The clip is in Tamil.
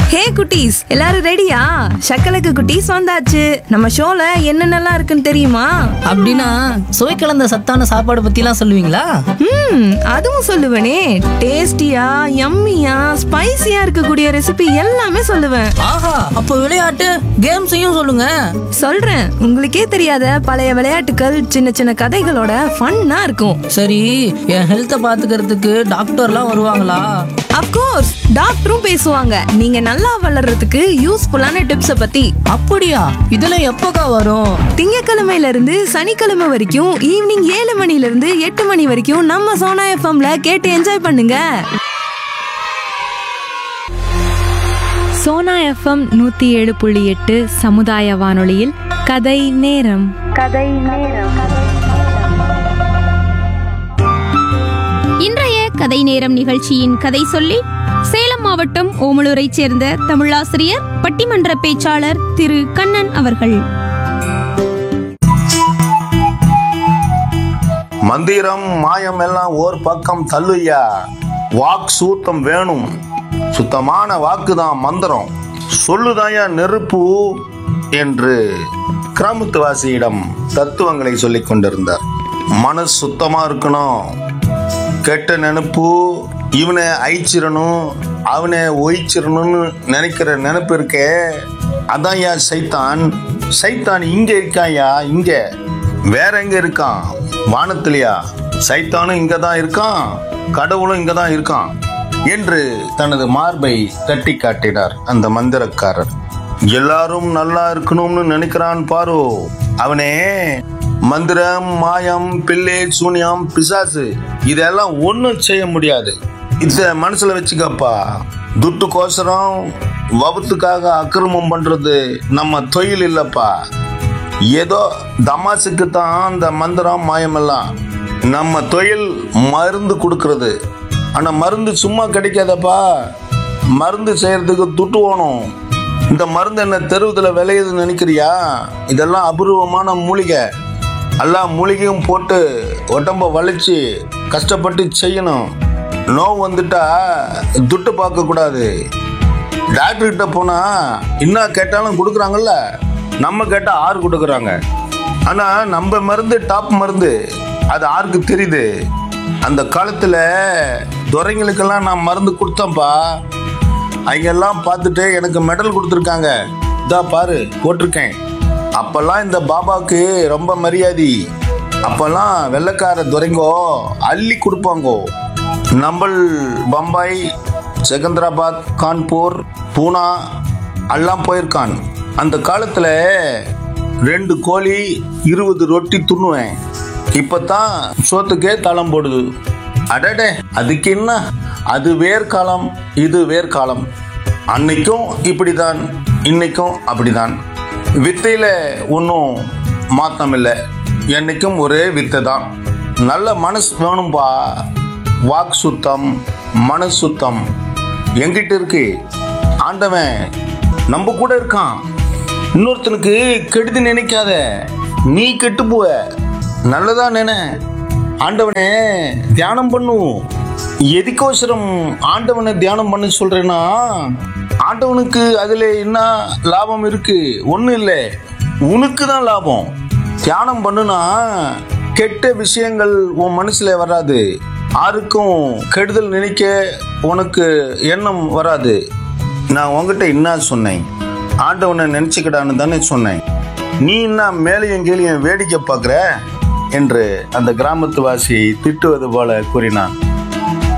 ஹே குட்டீஸ் எல்லாரும் ரெடியா சக்கலக்கு குட்டீஸ் வந்தாச்சு நம்ம ஷோல என்னென்னலாம் இருக்குன்னு தெரியுமா அப்படின்னா சுவை கலந்த சத்தான சாப்பாடு பத்திலாம் சொல்லுவீங்களா ம் அதுவும் சொல்லுவேனே டேஸ்டியா யம்மியா ஸ்பைசியா இருக்கக்கூடிய ரெசிபி எல்லாமே சொல்லுவேன் ஆஹா அப்போ விளையாட்டு கேம்ஸையும் சொல்லுங்க சொல்றேன் உங்களுக்கே தெரியாத பழைய விளையாட்டுகள் சின்ன சின்ன கதைகளோட ஃபன்னா இருக்கும் சரி என் ஹெல்த்தை பாத்துக்கிறதுக்கு டாக்டர்லாம் வருவாங்களா அப்கோர்ஸ் டாக்டரும் பேசுவாங்க நீங்க நல்லா வளர்றதுக்கு யூஸ்ஃபுல்லான டிப்ஸ பத்தி அப்படியா இதெல்லாம் எப்போக்கா வரும் திங்கக்கிழமையில இருந்து சனிக்கிழமை வரைக்கும் ஈவினிங் ஏழு மணில இருந்து எட்டு மணி வரைக்கும் நம்ம சோனா எஃப்எம்ல கேட்டு என்ஜாய் பண்ணுங்க சோனா எஃப்எம் நூத்தி ஏழு புள்ளி எட்டு சமுதாய வானொலியில் கதை நேரம் இன்றைய கதை நேரம் நிகழ்ச்சியின் கதை சொல்லி சேலம் மாவட்டம் ஓமலூரைச் சேர்ந்த தமிழாசிரியர் பட்டிமன்ற பேச்சாளர் திரு கண்ணன் அவர்கள் மந்திரம் மாயம் எல்லாம் ஓர் பக்கம் தள்ளுயா வாக் சூத்தம் வேணும் சுத்தமான வாக்குதான் மந்திரம் சொல்லுதாயா நெருப்பு என்று கிராமத்துவாசியிடம் தத்துவங்களை சொல்லிக் கொண்டிருந்தார் மனசு சுத்தமா இருக்கணும் கெட்ட நினைப்பு இவனை அழிச்சிடணும் அவனை ஒழிச்சிடணும்னு நினைக்கிற நினைப்பு இருக்கே அதான் யா சைத்தான் சைத்தான் இங்க இருக்காயா இங்க வேற எங்க இருக்கான் வானத்திலையா சைத்தானும் இங்க தான் இருக்கான் கடவுளும் இங்க தான் இருக்கான் என்று தனது மார்பை தட்டி காட்டினார் அந்த மந்திரக்காரர் எல்லாரும் நல்லா இருக்கணும்னு நினைக்கிறான் பாரு அவனே மந்திரம் மாயம் பிள்ளை சூனியம் பிசாசு இதெல்லாம் ஒன்றும் செய்ய முடியாது இத மனசுல வச்சுக்கப்பா துட்டுக்கோசரம் வபத்துக்காக அக்கிரமம் பண்றது நம்ம தொழில் இல்லப்பா ஏதோ தமாசுக்கு தான் அந்த மந்திரம் மாயமெல்லாம் நம்ம தொழில் மருந்து கொடுக்கறது ஆனா மருந்து சும்மா கிடைக்காதப்பா மருந்து செய்யறதுக்கு துட்டு வேணும் இந்த மருந்து என்ன தெருவுல விளையுதுன்னு நினைக்கிறியா இதெல்லாம் அபூர்வமான மூலிகை எல்லாம் மூலிகையும் போட்டு உடம்ப வலிச்சு கஷ்டப்பட்டு செய்யணும் நோவு வந்துட்டா துட்டு பார்க்க கூடாது டாக்டர் கிட்ட போனா என்ன கேட்டாலும் கொடுக்குறாங்கல்ல நம்ம கேட்டா ஆறு கொடுக்குறாங்க ஆனா நம்ம மருந்து டாப் மருந்து அது ஆருக்கு தெரியுது அந்த காலத்துல துறைங்களுக்கெல்லாம் நான் மருந்து கொடுத்தேன்ப்பா அவங்க எல்லாம் பார்த்துட்டு எனக்கு மெடல் கொடுத்துருக்காங்க இதா பாரு போட்டிருக்கேன் அப்பெல்லாம் இந்த பாபாவுக்கு ரொம்ப மரியாதை அப்பெல்லாம் வெள்ளைக்கார துறைங்கோ அள்ளி கொடுப்பாங்கோ நம்பல் பம்பாய் செகந்திராபாத் கான்பூர் பூனா எல்லாம் போயிருக்கான் அந்த காலத்துல ரெண்டு கோழி இருபது ரொட்டி துண்ணுவேன் இப்பதான் சோத்துக்கே தளம் போடுது அடடே அதுக்கு என்ன அது வேர்க்காலம் இது வேர்க்காலம் அன்னைக்கும் இப்படிதான் இன்னைக்கும் அப்படிதான் வித்தையில ஒன்றும் மாற்றம் இல்லை என்னைக்கும் ஒரே வித்தை தான் நல்ல மனசு வேணும்பா வாக் சுத்தம் மனசு சுத்தம் எங்கிட்ட இருக்கு ஆண்டவன் நம்ம கூட இருக்கான் இன்னொருத்தனுக்கு கெடுதி நினைக்காத நீ கெட்டு போவ நல்லதா நினை ஆண்டவனே தியானம் பண்ணும் எதுக்கோசரம் ஆண்டவனை தியானம் பண்ண சொல்றேன்னா ஆண்டவனுக்கு அதுல என்ன லாபம் இருக்கு ஒன்றும் இல்லை உனக்கு தான் லாபம் தியானம் பண்ணுனா கெட்ட விஷயங்கள் உன் மனசுல வராது யாருக்கும் கெடுதல் நினைக்க உனக்கு எண்ணம் வராது நான் உங்ககிட்ட என்ன சொன்னேன் ஆண்டவனை நினைச்சுக்கிடான்னு தானே சொன்னேன் நீ என்ன மேலையும் கீழையும் வேடிக்கை பார்க்குற என்று அந்த கிராமத்து வாசி திட்டுவது போல கூறினான்